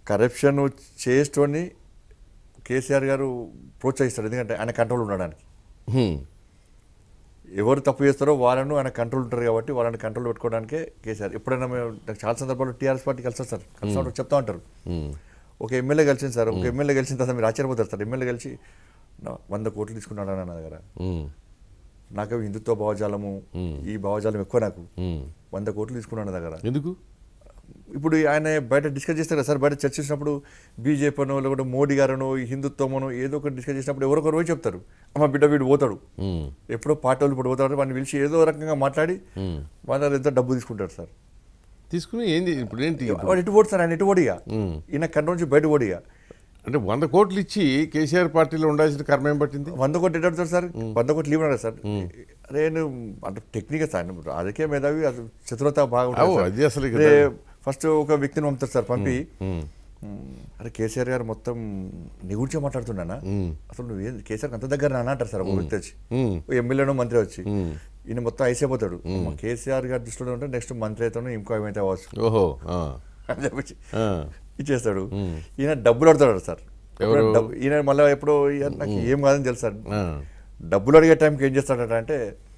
Corruption చేసేటోని KCR గారు ప్రోత్సహిస్తారు ఎందుకంటే ఆయన కంట్రోల్ ఉండడానికి హ్మ్. ఎవరు తప్పు చేస్తారో వాళ్ళను ఆయన కంట్రోల్ ఉంటారు కాబట్టి వాళ్ళని కంట్రోల్ పెట్టుకోవడానికే కేసీఆర్ ఎప్పుడైనా మేము నాకు చాలా సందర్భాల్లో టీఆర్ఎస్ పార్టీ కలిసి సార్ కలిసి ఉన్నప్పుడు చెప్తా ఉంటారు హ్మ్. ఒక ఎమ్మెల్యే కలిసింది సార్ ఒక ఎమ్మెల్యే కలిసిన తర్వాత మీరు ఆశ్చర్యపోతారు సార్ ఎమ్మెల్యే కలిసి "నా వంద కోట్లు తీసుకున్నాడు అన్న నా దగ్గర హ్మ్. నాకేమో హిందుత్వ భావజాలము ఈ భావజాలం ఎక్కువ నాకు హ్మ్. వంద కోట్లు తీసుకున్నాడు నా దగ్గర ఎందుకు ఇప్పుడు ఆయన బయట డిస్కస్ చేస్తారు కదా సార్ బయట చర్చించినప్పుడు బీజేపీ అనో లేకుంటే మోడీ గారనో ఈ హిందుత్వమనో ఏదో ఒకటి డిస్కస్ చేసినప్పుడు ఎవరో ఒకరు పోయి చెప్తారు అమ్మ బిడ్డ వీడు పోతాడు హ్మ్. ఎప్పుడో పార్టీ వాళ్ళు ఇప్పుడు పోతాడు వాడిని పిలిచి ఏదో రకంగా మాట్లాడి హ్మ్. వాళ్ళ దగ్గర ఎంత డబ్బు తీసుకుంటారు సార్ తీసుకుని ఏం చే- ఇప్పుడు ఏంటి ఇప్పుడు? వాడు ఎటు పోడు సార్ ఆయన ఎటు ఓడిగా హ్మ్. ఈయన కంట్రోల్ నుంచి బయట ఓడిగా అంటే వంద కోట్లు ఇచ్చి కేసీఆర్ పార్టీలో ఉండాల్సిన కర్మ ఏం పట్టింది వంద కోట్లు ఎటు అడుగుతారు సార్ వంద కోట్లు ఇవ్వడు సార్ అరే నువ్వు అంటే టెక్నిక్ సార్ నువ్వు రాజకీయ మేధావి అది చతురత బాగా అవు, అది అసలు ఇక ఫస్ట్ ఒక వ్యక్తిని పంపుతారు సార్ పంపి హ్మ్. "ఉమ్, అరే కేసీఆర్ గారు మొత్తం నీ గురించే మాట్లాడుతున్నానా హ్మ్. అసలు నువ్వు ఏం కేసీఆర్ అంత దగ్గర నాన్న అంటారు సార్ ఒక వ్యక్తి వచ్చి హ్మ్. ఓ ఎమ్మెల్యేనో మంత్రి వచ్చి హ్మ్. ఈయన మొత్తం అయిపోతాడు కేసీఆర్ గారి దృష్టిలో ఉంటే నెక్స్ట్ మంత్రి అయితేనో ఇంకో ఏమైతే అవ్వచ్చు ఓహో ఆ. అని చెప్పి ఆ. ఇచ్చేస్తాడు ఈయన డబ్బులు అడుగుతాడు సార్ ఎవరు? డబ్బు- ఈయన మళ్ళీ ఎప్పుడో ఈయన నాకు ఏం కాదని తెలుసు సార్ ఆ. డబ్బులు అడిగే టైంకి ఏం చేస్తాడట అంటే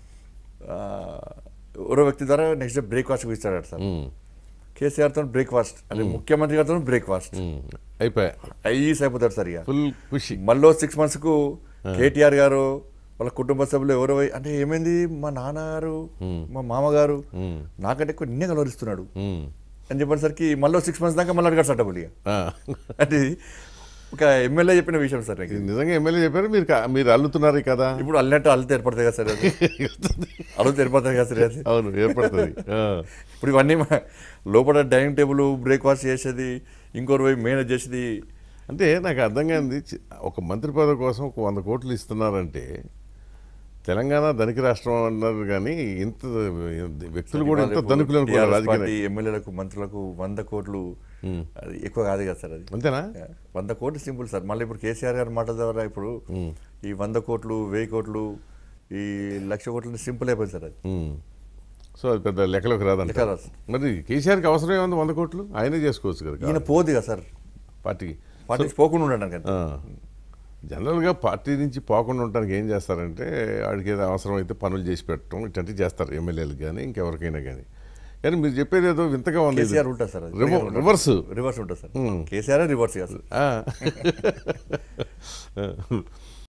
ఆ, ఎవరో వ్యక్తి ద్వారా నెక్స్ట్ డే బ్రేక్ఫాస్ట్ ఇస్తాడట సార్ హ్మ్. కేసీఆర్తో బ్రేక్ఫాస్ట్ అంటే ముఖ్యమంత్రి గారితో బ్రేక్ఫాస్ట్ హ్మ్. అయిపోయా ఐస్ అయిపోతాడు సార్ ఇక ఫుల్ ఖుషి మళ్ళీ సిక్స్ మంత్స్కు కేటీఆర్ గారు వాళ్ళ కుటుంబ సభ్యులు ఎవరో పోయి, అంటే ఏమైంది మా నాన్నగారు మా మామగారు హ్మ్. నాకంటే ఎక్కువ నిన్నే కలవరిస్తున్నాడు హ్మ్. అని చెప్పేసరికి మళ్ళీ సిక్స్ మంత్స్ దాకా మళ్ళీ అడిగాడు సార్ డబ్బులు ఇక ఆ. అంటే ఇది ఒక ఎమ్మెల్యే చెప్పిన విషయం సార్ నాకు ఇది నిజంగా ఎమ్మెల్యే చెప్పారు మీరు కా- మీరు అల్లుతున్నారు ఈ కదా ఇప్పుడు అల్లనట్టు అల్లితే ఏర్పడతాయి కదా సార్ అది అల్లితే ఏర్పడతాయి కదా సార్ అది అవును ఏర్పడుతుంది ఆ. ఇప్పుడు ఇవన్నీ మన- లోపల డైనింగ్ టేబుల్ బ్రేక్ఫాస్ట్ చేసేది ఇంకోటి పోయి మేనేజ్ చేసేది అంటే నాకు అర్థం కానిది చి- ఒక మంత్రి పదవి కోసం ఒక వంద కోట్లు ఇస్తున్నారంటే తెలంగాణ ధనిక రాష్ట్రం అన్నారు కానీ ఇంత వ్యక్తులు కూడా ఇంత ధనికులు అనుకున్నారు TRS రాజకీయ పార్టీ ఎమ్మెల్యేలకు మంత్రులకు వంద కోట్లు అది ఎక్కువ కాదు కదా సార్ అది అంతేనా వంద కోట్లు సింపుల్ సార్ మళ్ళీ ఇప్పుడు కేసీఆర్ గారి మాటల ద్వారా ఇప్పుడు ఈ వంద కోట్లు వెయ్యి కోట్లు ఈ లక్ష కోట్లు సింపుల్ అయిపోయింది సార్ అది ఉమ్. సో అది పెద్ద లెక్కలోకి రాదంట లెక్క రాదు. మరి కేసీఆర్కి అవసరం ఏముంది వంద కోట్లు ఆయనే చేసుకోవచ్చు కదా ఈయన పోదు కదా సార్ పార్టీకి పార్టీ పోకుండా ఉండడానికి కదా ఆ. జనరల్గా పార్టీ నుంచి పోకుండా ఉండడానికి ఏం చేస్తారంటే వాడికి ఏదో అవసరం అయితే పనులు చేసి పెట్టడం ఇట్లాంటివి చేస్తారు ఎమ్మెల్యేలకు కానీ ఇంకెవరికైనా కానీ కానీ మీరు చెప్పేది ఏదో వింతగా ఉంది ఇది. కేసీఆర్ ఉంటుంది సార్ అది. రివ- రివర్స్ రివర్స్ ఉంటుంది సార్ కేసీఆర్ రివర్స్ కాదు ఆ.